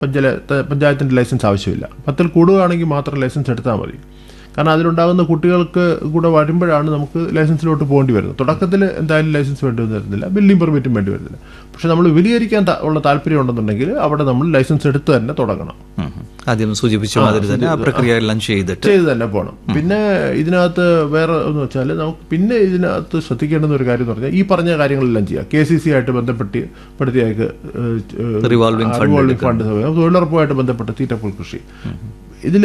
പഞ്ചായത്ത് പഞ്ചായത്തിൻ്റെ ലൈസൻസ് ആവശ്യമില്ല പത്തിൽ കൂടുകയാണെങ്കിൽ മാത്രം ലൈസൻസ് എടുത്താൽ മതി കാരണം അതിലുണ്ടാകുന്ന കുട്ടികൾക്ക് കൂടെ വരുമ്പോഴാണ് നമുക്ക് ലൈസൻസിലോട്ട് പോകേണ്ടി വരുന്നത് തുടക്കത്തിൽ എന്തായാലും ലൈസൻസ് വേണ്ടി വരുന്നില്ല ബില്ലിംഗ് പെർമിറ്റും വേണ്ടി വരുന്നില്ല പക്ഷെ നമ്മൾ വിപുലീകരിക്കാൻ ത- ഉള്ള താല്പര്യം ഉണ്ടെന്നുണ്ടെങ്കിൽ അവിടെ നമ്മൾ ലൈസൻസ് എടുത്ത് തന്നെ തുടങ്ങണം ഉം. ആദ്യം സൂചിപ്പിച്ച മാതിരി തന്നെ ആ പ്രക്രിയ എല്ലാം ചെയ്തിട്ട് ചെയ്ത് തന്നെ പോകണം പിന്നെ ഇതിനകത്ത് വേറെ എന്ന് വെച്ചാൽ നമുക്ക് പിന്നെ ഇതിനകത്ത് ശ്രദ്ധിക്കേണ്ടുന്ന ഒരു കാര്യം എന്ന് പറഞ്ഞാൽ ഈ പറഞ്ഞ കാര്യങ്ങളെല്ലാം ചെയ്യാം കെ സി സി ആയിട്ട് ബന്ധപ്പെട്ട് പെടുത്തിയേക്ക് Revolving fund റിവോൾവിംഗ് ഫണ്ട് തൊഴിലുറപ്പുമായിട്ട് ബന്ധപ്പെട്ട് തീറ്റപ്പുൽ കൃഷി ഇതിൽ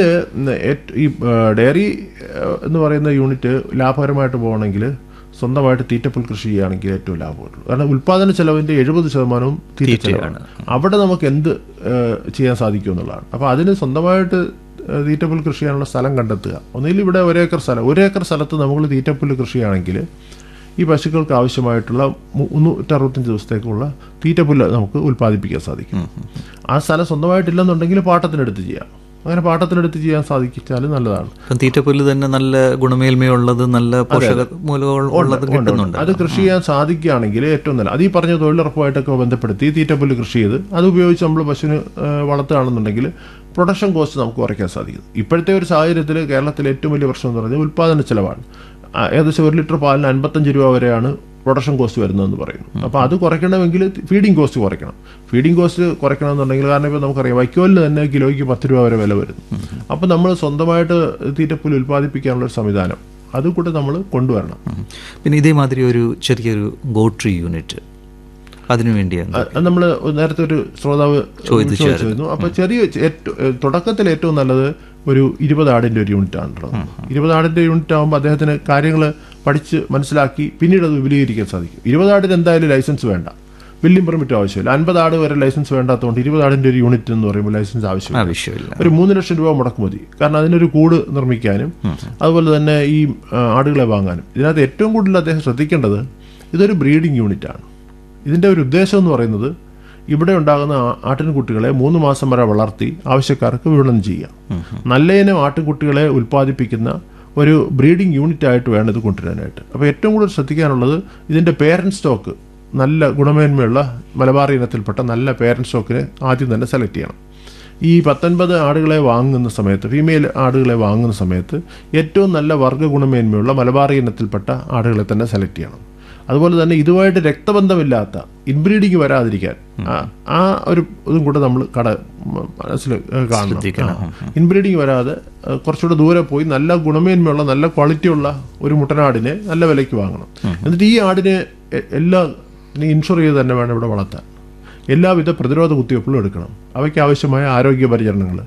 ഈ ഡയറി എന്ന് പറയുന്ന യൂണിറ്റ് ലാഭകരമായിട്ട് പോകണമെങ്കിൽ സ്വന്തമായിട്ട് തീറ്റപ്പുൽ കൃഷി ചെയ്യുകയാണെങ്കിൽ ഏറ്റവും ലാഭമുള്ളൂ കാരണം ഉൽപ്പാദന ചെലവിന്റെ എഴുപത് ശതമാനവും തീറ്റ ചെലവാണ് അവിടെ നമുക്ക് എന്ത് ഏഹ്, ചെയ്യാൻ സാധിക്കും എന്നുള്ളതാണ് അപ്പോൾ അതിന് സ്വന്തമായിട്ട് ഏഹ്, തീറ്റപ്പുൽ കൃഷി ചെയ്യാനുള്ള സ്ഥലം കണ്ടെത്തുക ഒന്നുകിൽ ഇവിടെ ഒരേക്കർ സ്ഥലം ഒരേക്കർ സ്ഥലത്ത് നമ്മൾ തീറ്റപ്പുല്ല് കൃഷിയാണെങ്കിൽ ഈ പശുക്കൾക്ക് ആവശ്യമായിട്ടുള്ള മു- മുന്നൂറ്ററുപത്തഞ്ച് ദിവസത്തേക്കുള്ള തീറ്റപ്പുല്ല് നമുക്ക് ഉൽപ്പാദിപ്പിക്കാൻ സാധിക്കും ആ സ്ഥലം സ്വന്തമായിട്ടില്ലെന്നുണ്ടെങ്കിൽ പാട്ടത്തിനെടുത്ത് ചെയ്യാം അങ്ങനെ പാട്ടത്തിനെടുത്ത് ചെയ്യാൻ സാധിച്ചാൽ നല്ലതാണ് ഇപ്പം തീറ്റപ്പുല്ല് തന്നെ നല്ല ഗുണമേന്മയുള്ളത് നല്ല പോഷക മൂലകൾ ഉള്ളത് കിട്ടുന്നുണ്ട് അത് കൃഷി ചെയ്യാൻ സാധിക്കുകയാണെങ്കിൽ ഏറ്റവും നല്ല അത് ഈ പറഞ്ഞ തൊഴിലുറപ്പുമായിട്ടൊക്കെ ബന്ധപ്പെടുത്തി തീറ്റപ്പുല്ല് കൃഷി ചെയ്ത് അത് ഉപയോഗിച്ച് നമ്മൾ പശുവിന് ആ, വളർത്തുകയാണെന്നുണ്ടെങ്കിൽ പ്രൊഡക്ഷൻ കോസ്റ്റ് നമുക്ക് കുറയ്ക്കാൻ സാധിക്കും ഇപ്പോഴത്തെ ഒരു സാഹചര്യത്തിൽ കേരളത്തിലെ ഏറ്റവും വലിയ പ്രശ്നം എന്ന് പറഞ്ഞാൽ ഉൽപ്പാദന ചെലവാണ് ആ, ഏകദേശം ഒരു ലിറ്റർ പാലിന് അൻപത്തഞ്ച് രൂപ വരെയാണ് പ്രൊഡക്ഷൻ കോസ്റ്റ് വരുന്നതെന്ന് പറയുന്നു അപ്പോൾ അത് കുറയ്ക്കണമെങ്കിൽ ഫീഡിംഗ് കോസ്റ്റ് കുറയ്ക്കണം ഫീഡിംഗ് കോസ്റ്റ് കുറയ്ക്കണമെന്നുണ്ടെങ്കിൽ കാരണം ഇപ്പോൾ നമുക്കറിയാം വൈക്കോലിന് തന്നെ കിലോയ്ക്ക് പത്ത് രൂപ വരെ വില വരുന്നു അപ്പോൾ നമ്മൾ സ്വന്തമായിട്ട് തീറ്റപ്പുല്ല് ഉൽപ്പാദിപ്പിക്കാനുള്ള ഒരു സംവിധാനം അതുകൂടെ നമ്മൾ കൊണ്ടുവരണം ഉം. പിന്നെ ഇതേമാതിരി ഒരു ചെറിയൊരു ഗോട്രി യൂണിറ്റ് അതിനു വേണ്ടിയാണ് നമ്മൾ നേരത്തെ ഒരു ശ്രോതാവ് ചോദിച്ചിരുന്നു അപ്പൊ ചെറിയ ഏറ്റവും തുടക്കത്തിൽ ഏറ്റവും നല്ലത് ഒരു ഇരുപത് ആടിന്റെ ഒരു യൂണിറ്റ് ആണല്ലോ ഇരുപത് ആടിന്റെ യൂണിറ്റ് ആകുമ്പോൾ അദ്ദേഹത്തിന് കാര്യങ്ങൾ പഠിച്ച് മനസ്സിലാക്കി പിന്നീട് അത് വിപുലീകരിക്കാൻ സാധിക്കും ഇരുപത് ആടിന് എന്തായാലും ലൈസൻസ് വേണ്ട ബില്ലിംഗ് പെർമിറ്റ് ആവശ്യമില്ല അൻപത് ആട് വരെ ലൈസൻസ് വേണ്ടാത്തതുകൊണ്ട് ഇരുപത് ആടിന്റെ ഒരു യൂണിറ്റ് എന്ന് പറയുമ്പോൾ ലൈസൻസ് ആവശ്യമില്ല ആവശ്യമില്ല ഒരു മൂന്ന് ലക്ഷം രൂപ മുടക്ക് മതി കാരണം അതിനൊരു കൂട് നിർമ്മിക്കാനും അതുപോലെ തന്നെ ഈ ആ, ആടുകളെ വാങ്ങാനും ഇതിനകത്ത് ഏറ്റവും കൂടുതൽ അദ്ദേഹം ശ്രദ്ധിക്കേണ്ടത് ഇതൊരു ബ്രീഡിംഗ് യൂണിറ്റ് ആണ് ഇതിന്റെ ഒരു ഉദ്ദേശം എന്ന് പറയുന്നത് ഇവിടെ ഉണ്ടാകുന്ന ആ- ആട്ടിൻകുട്ടികളെ മൂന്ന് മാസം വരെ വളർത്തി ആവശ്യക്കാർക്ക് വിപണനം ചെയ്യാം നല്ല ഇനം ആട്ടിൻകുട്ടികളെ ഉൽപ്പാദിപ്പിക്കുന്ന ഒരു ബ്രീഡിംഗ് യൂണിറ്റ് ആയിട്ട് വേണം ഇത് കൊണ്ടുവരാനായിട്ട് അപ്പോൾ ഏറ്റവും കൂടുതൽ ശ്രദ്ധിക്കാനുള്ളത് ഇതിന്റെ പേരന്റ് സ്റ്റോക്ക് നല്ല ഗുണമേന്മയുള്ള മലബാർ ഇനത്തിൽപ്പെട്ട നല്ല പേരന്റ് സ്റ്റോക്കിനെ ആദ്യം തന്നെ സെലക്ട് ചെയ്യണം ഈ പത്തൊൻപത് ആടുകളെ വാങ്ങുന്ന സമയത്ത് ഫീമെയിൽ ആടുകളെ വാങ്ങുന്ന സമയത്ത് ഏറ്റവും നല്ല വർഗ്ഗ ഗുണമേന്മയുള്ള മലബാറി ഇനത്തിൽപ്പെട്ട ആടുകളെ തന്നെ സെലക്ട് ചെയ്യണം അതുപോലെ തന്നെ ഇതുമായിട്ട് രക്തബന്ധമില്ലാത്ത ഇൻബ്രീഡിങ് വരാതിരിക്കാൻ ആ- ആ ഒരു ഇതും കൂടെ നമ്മൾ കട മ- മനസ്സിൽ ഏഹ്, കാണണം ഇൻബ്രീഡിങ് വരാതെ ഏഹ്, കുറച്ചുകൂടെ ദൂരെ പോയി നല്ല ഗുണമേന്മയുള്ള നല്ല ക്വാളിറ്റിയുള്ള ഒരു മുട്ടനാടിനെ നല്ല വിലയ്ക്ക് വാങ്ങണം എന്നിട്ട് ഈ ആടിനെ എ- എല്ലാ ഇൻഷുർ ചെയ്ത് തന്നെ വേണം ഇവിടെ വളർത്താൻ എല്ലാവിധ പ്രതിരോധ കുത്തിവയ്പ്പുകളും എടുക്കണം അവയ്ക്ക് ആവശ്യമായ ആരോഗ്യ പരിചരണങ്ങൾ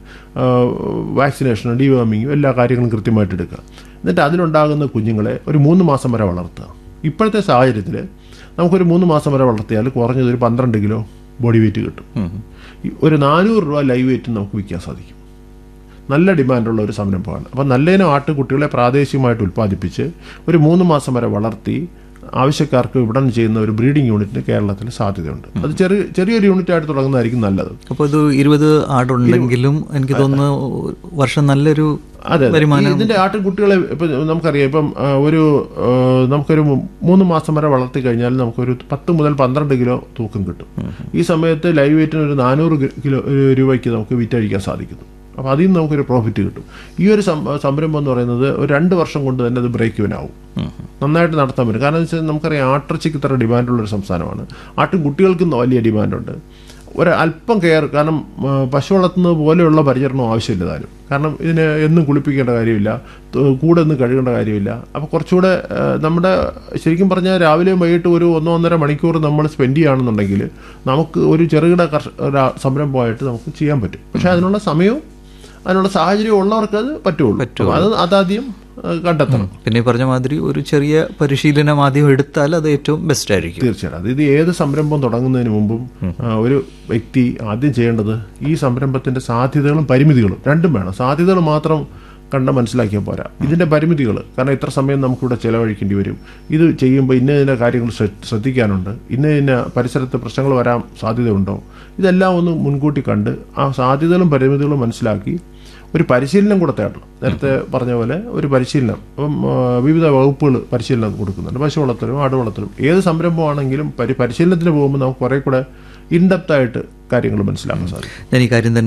വാക്സിനേഷനും ഡിവേമിങ്ങും എല്ലാ കാര്യങ്ങളും കൃത്യമായിട്ട് എടുക്കുക എന്നിട്ട് അതിലുണ്ടാകുന്ന കുഞ്ഞുങ്ങളെ ഒരു മൂന്ന് മാസം വരെ വളർത്തുക ഇപ്പോഴത്തെ സാഹചര്യത്തിൽ നമുക്കൊരു മൂന്ന് മാസം വരെ വളർത്തിയാൽ കുറഞ്ഞത് ഒരു പന്ത്രണ്ട് കിലോ ബോഡി വെയിറ്റ് കിട്ടും ഈ ഒരു നാനൂറ് രൂപ ലൈവ് വെയിറ്റ് നമുക്ക് വിൽക്കാൻ സാധിക്കും നല്ല ഡിമാൻഡുള്ള ഒരു സംരംഭമാണ് അപ്പം നല്ലതിനും ആട്ടുകുട്ടികളെ പ്രാദേശികമായിട്ട് ഉൽപ്പാദിപ്പിച്ച് ഒരു മൂന്ന് മാസം വരെ വളർത്തി ആവശ്യക്കാർക്ക് വിപണനം ചെയ്യുന്ന ഒരു ബ്രീഡിംഗ് യൂണിറ്റിന് കേരളത്തിൽ സാധ്യതയുണ്ട് അത് ചെറിയ ചെറിയൊരു യൂണിറ്റ് ആയിട്ട് തുടങ്ങുന്നതായിരിക്കും നല്ലത് അപ്പോൾ ഇത് ഇരുപത് ആടുണ്ടെങ്കിലും എനിക്ക് തോന്നുന്നു വർഷം നല്ലൊരു അതെ അതെ. വരുമാനം ഈ ഇതിന്റെ ആട്ടിൻകുട്ടികളെ ഇപ്പൊ നമുക്കറിയാം ഇപ്പം ആ, ഒരു ആ, നമുക്കൊരു മൂ- മൂന്ന് മാസം വരെ വളർത്തി കഴിഞ്ഞാൽ നമുക്കൊരു പത്ത് മുതൽ പന്ത്രണ്ട് കിലോ തൂക്കം കിട്ടും ഈ സമയത്ത് ലൈവ് വെയിറ്റിന് ഒരു നാനൂറ് കിലോ ഒരു രൂപയ്ക്ക് നമുക്ക് വിറ്റഴിക്കാൻ സാധിക്കുന്നു അപ്പോൾ അതിൽ നിന്ന് നമുക്കൊരു പ്രോഫിറ്റ് കിട്ടും ഈ ഒരു സം- സംരംഭം എന്ന് പറയുന്നത് ഒരു രണ്ട് വർഷം കൊണ്ട് തന്നെ അത് ബ്രേക്ക് ഇവനാവും നന്നായിട്ട് നടത്താൻ പറ്റും കാരണം എന്ന് വെച്ചാൽ നമുക്കറിയാം ആട്ടിറച്ചിക്ക് ഇത്ര ഡിമാൻഡുള്ള ഒരു സംസ്ഥാനമാണ് ആട്ടിൻകുട്ടികൾക്കും വലിയ ഡിമാൻഡുണ്ട് ഒരു അല്പം കെയർ കാരണം ആ, പശു വളർത്തുന്നത് പോലെയുള്ള പരിചരണം ആവശ്യമില്ല താനും കാരണം ഇതിനെ എന്നും കുളിപ്പിക്കേണ്ട കാര്യമില്ല ത- കൂടെ ഒന്നും കഴുകേണ്ട കാര്യമില്ല അപ്പോൾ കുറച്ചുകൂടെ ആ, നമ്മുടെ ശരിക്കും പറഞ്ഞാൽ രാവിലെയും വൈകിട്ട് ഒരു ഒന്നോ ഒന്നര മണിക്കൂർ നമ്മൾ സ്പെൻഡ് ചെയ്യുകയാണെന്നുണ്ടെങ്കിൽ നമുക്ക് ഒരു ചെറുകിട കർഷ ഒരു സംരംഭമായിട്ട് നമുക്ക് ചെയ്യാൻ പറ്റും പക്ഷേ അതിനുള്ള സമയവും അതിനുള്ള സാഹചര്യം ഉള്ളവർക്ക് അത് പറ്റുള്ളൂ അപ്പോൾ അത് അതാദ്യം ആ, കണ്ടെത്തണം പിന്നെ ഈ പറഞ്ഞ മാതിരി ഒരു ചെറിയ പരിശീലനം ആദ്യം എടുത്താൽ അത് ഏറ്റവും ബെസ്റ്റ് ആയിരിക്കും തീർച്ചയായിട്ടും അത് ഇത് ഏത് സംരംഭം തുടങ്ങുന്നതിന് മുമ്പും ആ, ഒരു വ്യക്തി ആദ്യം ചെയ്യേണ്ടത് ഈ സംരംഭത്തിന്റെ സാധ്യതകളും പരിമിതികളും രണ്ടും വേണം സാധ്യതകൾ മാത്രം കണ്ട് മനസ്സിലാക്കിയാൽ പോരാ ഇതിന്റെ പരിമിതികൾ കാരണം ഇത്ര സമയം നമുക്കിവിടെ ചിലവഴിക്കേണ്ടി വരും ഇത് ചെയ്യുമ്പോൾ ഇന്ന ഇന്ന കാര്യങ്ങൾ ശ്ര- ശ്രദ്ധിക്കാനുണ്ട് ഇന്ന ഇന്ന പരിസരത്ത് പ്രശ്നങ്ങൾ വരാൻ സാധ്യതയുണ്ടോ ഇതെല്ലാം ഒന്ന് മുൻകൂട്ടി കണ്ട് ആ സാധ്യതകളും പരിമിതികളും മനസ്സിലാക്കി ഒരു പരിശീലനം കൂടെ തേടണം നേരത്തെ പറഞ്ഞ പോലെ ഒരു പരിശീലനം അപ്പം ആ, വിവിധ വകുപ്പുകൾ പരിശീലനം കൊടുക്കുന്നുണ്ട് പശു വളർത്തലും ആട് വളർത്തലും ഏത് സംരംഭമാണെങ്കിലും പരി പരിശീലനത്തിന് പോകുമ്പോൾ നമുക്ക് കുറേ കൂടെ ഇൻഡെപ്ത് ആയിട്ട് കാര്യങ്ങൾ മനസ്സിലാക്കാൻ സാധിക്കും ഞാൻ ഈ കാര്യം തന്നെ